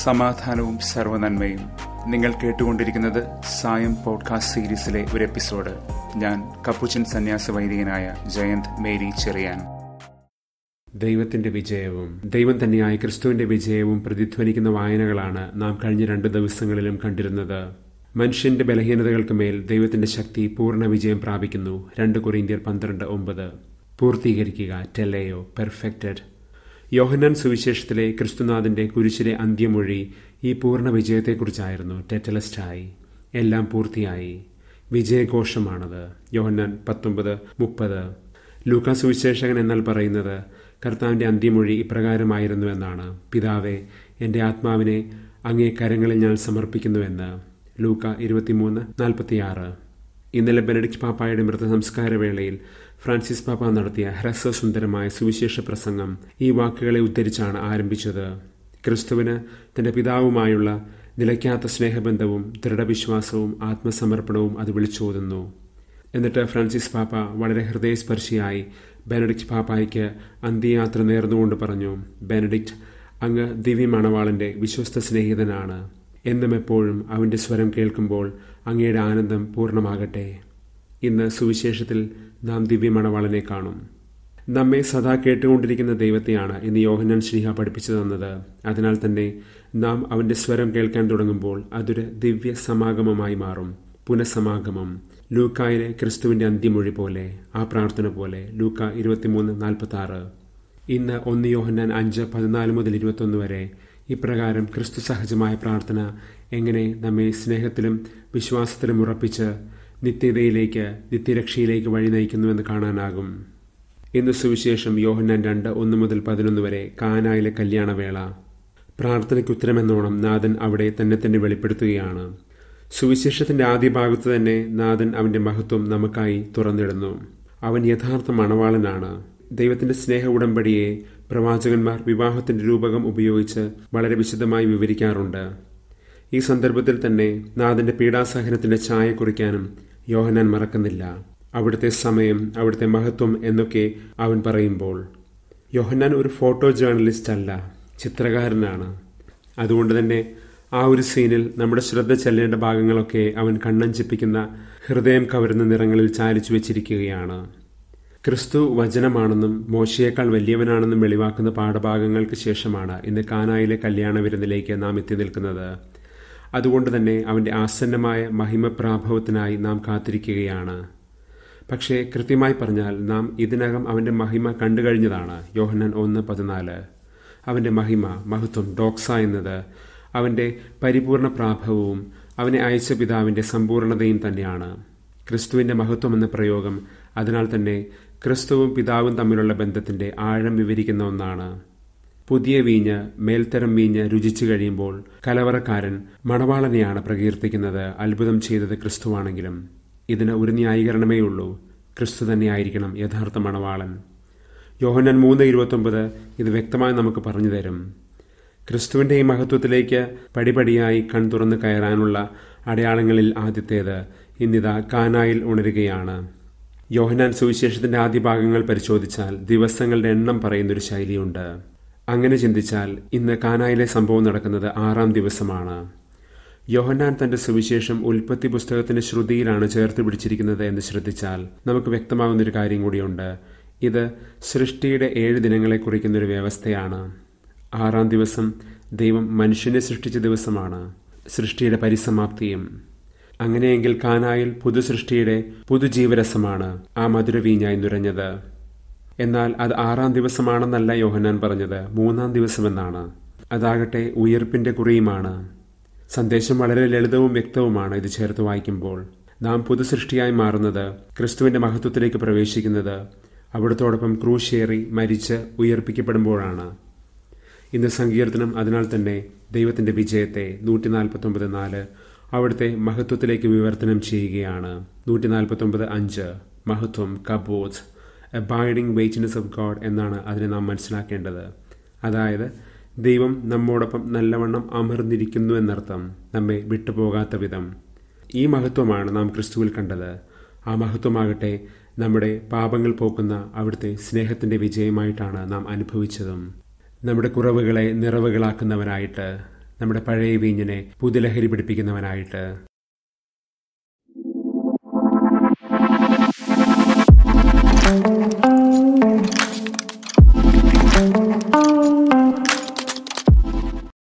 സമാധാനവും സർവനന്മയും നിങ്ങൾ കേട്ടുകൊണ്ടിരിക്കുന്നത് സായം പോഡ്കാസ്റ്റ് സീരീസിലെ ഒരു എപ്പിസോഡ് ഞാൻ കപ്പുച്ചൻ സന്യാസ വൈദികനായ ജയന്ത് മേരി ചെറിയാൻ ദൈവത്തിന്റെ വിജയവും ദൈവം തന്നെയായ ക്രിസ്തുവിന്റെ വിജയവും പ്രതിധ്വനിക്കുന്ന വായനകളാണ് നാം കഴിഞ്ഞ രണ്ട് ദിവസങ്ങളിലും കണ്ടിരുന്നത് മനുഷ്യന്റെ ബലഹീനതകൾക്ക് മേൽ ദൈവത്തിന്റെ ശക്തി പൂർണ്ണ വിജയം പ്രാപിക്കുന്നു രണ്ട് കൊറിന്ത്യർ പന്ത്രണ്ട് ഒമ്പത് പൂർത്തീകരിക്കുക ടെല്ലയോ പെർഫെക്റ്റഡ് യോഹന്നാൻ സുവിശേഷത്തിലെ ക്രിസ്തുനാഥന്റെ കുരിശിലെ അന്ത്യമൊഴി ഈ പൂർണ്ണ വിജയത്തെക്കുറിച്ചായിരുന്നു ടെറ്റലസ്റ്റായി എല്ലാം പൂർത്തിയായി വിജയഘോഷമാണത് യോഹന്നാൻ പത്തൊമ്പത് മുപ്പത് ലൂക്കാ സുവിശേഷകൻ എന്നാൽ പറയുന്നത് കർത്താവിന്റെ അന്ത്യമൊഴി ഇപ്രകാരമായിരുന്നു എന്നാണ് പിതാവെ എൻ്റെ ആത്മാവിനെ അങ്ങേ കരങ്ങളിൽ ഞാൻ സമർപ്പിക്കുന്നുവെന്ന് ലൂക്ക ഇരുപത്തിമൂന്ന് നാൽപ്പത്തിയാറ് ഇന്നലെ ബെനഡിക്ട് പാപ്പായുടെ മൃതസംസ്കാര വേളയിൽ ഫ്രാൻസിസ് പാപ്പ നടത്തിയ ഹ്രസ്വസുന്ദരമായ സുവിശേഷ പ്രസംഗം ഈ വാക്കുകളെ ഉദ്ധരിച്ചാണ് ആരംഭിച്ചത് ക്രിസ്തുവിന് തന്റെ പിതാവുമായുള്ള നിലയ്ക്കാത്ത സ്നേഹബന്ധവും ദൃഢവിശ്വാസവും ആത്മസമർപ്പണവും അത് വിളിച്ചോതുന്നു എന്നിട്ട് ഫ്രാൻസിസ് പാപ്പ വളരെ ഹൃദയസ്പർശിയായി ബെനഡിക്റ്റ് പാപ്പായ്ക്ക് അന്ത്യയാത്ര നേർന്നുകൊണ്ട് പറഞ്ഞു ബെനഡിക്റ്റ് അങ്ങ് ദിവ്യ മണവാളന്റെ വിശ്വസ്ത സ്നേഹിതനാണ് എന്നും എപ്പോഴും അവന്റെ സ്വരം കേൾക്കുമ്പോൾ അങ്ങയുടെ ആനന്ദം പൂർണ്ണമാകട്ടെ ഇന്ന് സുവിശേഷത്തിൽ നാം ദിവ്യ മണവാളനെ കാണും നമ്മെ സദാ കേട്ടുകൊണ്ടിരിക്കുന്ന ദൈവത്തെയാണ് ഇന്ന് യോഹന്നാൻ ശ്രീഹ പഠിപ്പിച്ചു തന്നത് അതിനാൽ തന്നെ നാം അവന്റെ സ്വരം കേൾക്കാൻ തുടങ്ങുമ്പോൾ അതൊരു ദിവ്യ സമാഗമമായി മാറും പുനഃസമാഗമം ലൂക്കായിലെ ക്രിസ്തുവിന്റെ അന്ത്യമൊഴി പോലെ ആ പ്രാർത്ഥന പോലെ ലൂക്ക ഇരുപത്തിമൂന്ന് നാൽപ്പത്തി ആറ് ഇന്ന് ഒന്ന് യോഹന്നാൻ അഞ്ച് പതിനാല് മുതൽ ഇരുപത്തൊന്ന് വരെ ഇപ്രകാരം ക്രിസ്തു സഹജമായ പ്രാർത്ഥന എങ്ങനെ നമ്മെ സ്നേഹത്തിലും വിശ്വാസത്തിലും ഉറപ്പിച്ച് നിത്യതയിലേക്ക് നിത്യരക്ഷയിലേക്ക് വഴി നയിക്കുന്നുവെന്ന് കാണാനാകും ഇന്ന് സുവിശേഷം യോഹന്നാൻ രണ്ട് ഒന്ന് മുതൽ പതിനൊന്ന് വരെ കാനായിലെ കല്യാണവേള പ്രാർത്ഥനയ്ക്ക് ഉത്തരമെന്നോണം നാഥൻ അവിടെ തന്നെ തന്നെ വെളിപ്പെടുത്തുകയാണ് സുവിശേഷത്തിന്റെ ആദ്യ ഭാഗത്ത് തന്നെ നാഥൻ അവന്റെ മഹത്വം നമുക്കായി തുറന്നിടുന്നു അവൻ യഥാർത്ഥ മണവാളനാണ് ദൈവത്തിന്റെ സ്നേഹ ഉടമ്പടിയെ പ്രവാചകന്മാർ വിവാഹത്തിന്റെ രൂപകം ഉപയോഗിച്ച് വളരെ വിശദമായി വിവരിക്കാറുണ്ട് ഈ സന്ദർഭത്തിൽ തന്നെ നാഥന്റെ പീഡാസഹനത്തിന്റെ ഛായ കുറിക്കാനും യോഹനാൻ മറക്കുന്നില്ല അവിടുത്തെ സമയം അവിടുത്തെ മഹത്വം എന്നൊക്കെ അവൻ പറയുമ്പോൾ യോഹന്നാൻ ഒരു ഫോട്ടോ ജേർണലിസ്റ്റ് അല്ല ചിത്രകാരനാണ് അതുകൊണ്ട് തന്നെ ആ ഒരു സീനിൽ നമ്മുടെ ശ്രദ്ധ ചെല്ലേണ്ട ഭാഗങ്ങളൊക്കെ അവൻ കണ്ണഞ്ചിപ്പിക്കുന്ന ഹൃദയം കവരുന്ന നിറങ്ങളിൽ ചാലിച്ചു വെച്ചിരിക്കുകയാണ് ക്രിസ്തു വചനമാണെന്നും മോശയേക്കാൾ വലിയവനാണെന്നും വെളിവാക്കുന്ന പാഠഭാഗങ്ങൾക്ക് ശേഷമാണ് ഇന്ന് കാനായിലെ കല്യാണ വിരുന്നിലേക്ക് നാം എത്തി നിൽക്കുന്നത് അതുകൊണ്ട് തന്നെ അവന്റെ ആസന്നമായ മഹിമപ്രാഭവത്തിനായി നാം കാത്തിരിക്കുകയാണ് പക്ഷേ കൃത്യമായി പറഞ്ഞാൽ നാം ഇതിനകം അവന്റെ മഹിമ കണ്ടു കഴിഞ്ഞതാണ് യോഹന്നാൻ ഒന്ന് പതിനാല് അവന്റെ മഹിമ മഹത്വം ഡോക്സ എന്നത് അവന്റെ പരിപൂർണ പ്രാഭവവും അവനെ അയച്ച പിതാവിന്റെ സമ്പൂർണതയും തന്നെയാണ് ക്രിസ്തുവിന്റെ മഹത്വം എന്ന പ്രയോഗം അതിനാൽ തന്നെ ക്രിസ്തുവും പിതാവും തമ്മിലുള്ള ബന്ധത്തിന്റെ ആഴം വിവരിക്കുന്ന ഒന്നാണ് പുതിയ വീഞ്ഞ് മേൽത്തരം വീഞ്ഞ് രുചിച്ചു കഴിയുമ്പോൾ കലവറക്കാരൻ മണവാളനെയാണ് പ്രകീർത്തിക്കുന്നത് അത്ഭുതം ചെയ്തത് ക്രിസ്തുവാണെങ്കിലും ഇതിന് ഒരു ന്യായീകരണമേ ഉള്ളൂ ക്രിസ്തു തന്നെയായിരിക്കണം യഥാർത്ഥ മണവാളൻ യോഹന്നൻ മൂന്ന് ഇരുപത്തൊമ്പത് ഇത് വ്യക്തമായി നമുക്ക് പറഞ്ഞു തരും ക്രിസ്തുവിന്റെ ഈ മഹത്വത്തിലേക്ക് പടിപടിയായി കൺ തുറന്നു കയറാനുള്ള അടയാളങ്ങളിൽ ആദ്യത്തേത് ഇന്നിതാ കാനായിൽ ഉണരുകയാണ് യോഹനാൻ സുവിശേഷത്തിന്റെ ആദ്യ ഭാഗങ്ങൾ പരിശോധിച്ചാൽ ദിവസങ്ങളുടെ എണ്ണം പറയുന്നൊരു ശൈലിയുണ്ട് അങ്ങനെ ചിന്തിച്ചാൽ ഇന്ന് കാനായിലെ സംഭവം നടക്കുന്നത് ആറാം ദിവസമാണ് യോഹന്നാൻ തന്റെ സുവിശേഷം ഉൽപ്പത്തി പുസ്തകത്തിന്റെ ശ്രുതിയിലാണ് ചേർത്ത് പിടിച്ചിരിക്കുന്നത് എന്ന് ശ്രദ്ധിച്ചാൽ നമുക്ക് വ്യക്തമാകുന്നൊരു കാര്യം കൂടിയുണ്ട് ഇത് സൃഷ്ടിയുടെ ഏഴ് ദിനങ്ങളെ കുറിക്കുന്നൊരു വ്യവസ്ഥയാണ് ആറാം ദിവസം ദൈവം മനുഷ്യനെ സൃഷ്ടിച്ച ദിവസമാണ് സൃഷ്ടിയുടെ പരിസമാപ്തിയും അങ്ങനെയെങ്കിൽ കാനായിൽ പുതുസൃഷ്ടിയുടെ പുതുജീവരസമാണ് ആ മധുരവീഞ്ഞായി നുരഞ്ഞത് എന്നാൽ അത് ആറാം ദിവസമാണെന്നല്ല യോഹന്നാൻ പറഞ്ഞത് മൂന്നാം ദിവസമെന്നാണ് അതാകട്ടെ ഉയർപ്പിന്റെ കുറിയുമാണ് സന്ദേശം വളരെ ലളിതവും വ്യക്തവുമാണ് ഇത് ചേർത്ത് വായിക്കുമ്പോൾ നാം പുതുസൃഷ്ടിയായി മാറുന്നത് ക്രിസ്തുവിന്റെ മഹത്വത്തിലേക്ക് പ്രവേശിക്കുന്നത് അവിടത്തോടൊപ്പം ക്രൂശേറി മരിച്ച് ഉയർപ്പിക്കപ്പെടുമ്പോഴാണ് ഇന്ന് സങ്കീർത്തനം അതിനാൽ തന്നെ ദൈവത്തിന്റെ വിജയത്തെ നൂറ്റി നാൽപ്പത്തൊമ്പത് നാല് അവിടുത്തെ മഹത്വത്തിലേക്ക് വിവർത്തനം ചെയ്യുകയാണ് നൂറ്റി നാൽപ്പത്തൊമ്പത് അഞ്ച് മഹത്വം കബോസ് അബൈഡിങ് വെയിറ്റ്നെസ് ഓഫ് ഗോഡ് എന്നാണ് അതിനെ നാം മനസ്സിലാക്കേണ്ടത് അതായത് ദൈവം നമ്മോടൊപ്പം നല്ലവണ്ണം അമർന്നിരിക്കുന്നു എന്നർത്ഥം നമ്മെ വിട്ടുപോകാത്ത വിധം ഈ മഹത്വമാണ് നാം ക്രിസ്തുവിൽ കണ്ടത് ആ മഹത്വമാകട്ടെ നമ്മുടെ പാപങ്ങൾ പോക്കുന്ന അവിടുത്തെ സ്നേഹത്തിന്റെ വിജയമായിട്ടാണ് നാം അനുഭവിച്ചതും നമ്മുടെ കുറവുകളെ നിറവുകളാക്കുന്നവനായിട്ട് നമ്മുടെ പഴയ വീഞ്ഞിനെ പുതുലഹരി പിടിപ്പിക്കുന്നവനായിട്ട്